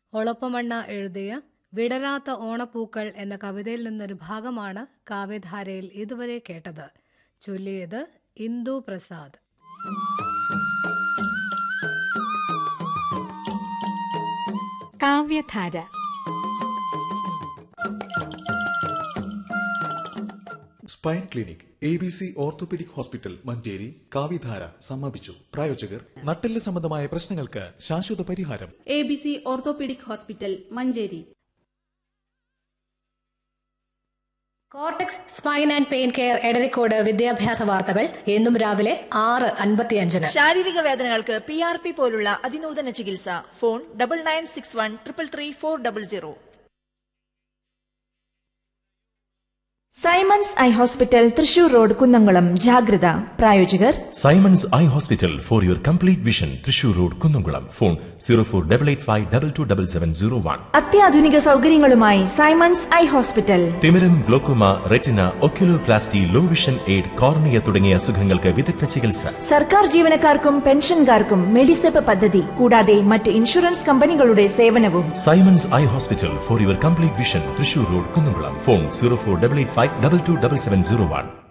ഒളപ്പമണ്ണ എഴുതിയ വിടരാത്ത ഓണപ്പൂക്കൾ എന്ന കവിതയിൽ നിന്നൊരു ഭാഗമാണ് കാവ്യധാരയിൽ ഇതുവരെ കേട്ടത് ചൊല്ലിയത് Indu Prasad Kavyadhara spine clinic A B C orthopaedic hospital Manjeri Kavyadhara സമാപിച്ചു പ്രായോജകർ നട്ടെല്ല് സംബന്ധമായ പ്രശ്നങ്ങൾക്ക് ശാശ്വത പരിഹാരം A B C orthopaedic hospital Manjeri cortex spine and pain care Edarikode വിദ്യാഭ്യാസ വാർത്തകൾ എന്നും രാവിലെ ആറ് അൻപത്തിയഞ്ചിന് ശാരീരിക വേദനകൾക്ക് പി ആർ പി പോലുള്ള അതിനൂതന ചികിത്സ phone double nine six one triple three four double zero Simons eye hospital Thrissur road Kunnamkulam ജാഗ്രത പ്രായോജകർ Simons eye hospital for your complete vision Thrissur road Kunnamkulam phone zero four double eight five double two double seven zero one അത്യാധുനിക സൗകര്യങ്ങളുമായി Simons eye hospital തിമിരം glaucoma retina oculoplasty low vision aid cornea തുടങ്ങിയ അസുഖങ്ങൾക്ക് വിദഗ്ധ ചികിത്സ സർക്കാർ ജീവനക്കാർക്കും പെൻഷൻകാർക്കും മെഡിസെപ്പ് പദ്ധതി കൂടാതെ മറ്റ് ഇൻഷുറൻസ് കമ്പനികളുടെ സേവനവും Simons eye hospital for your complete vision Thrissur road Kunnamkulam phone zero four double eight five double two double seven zero one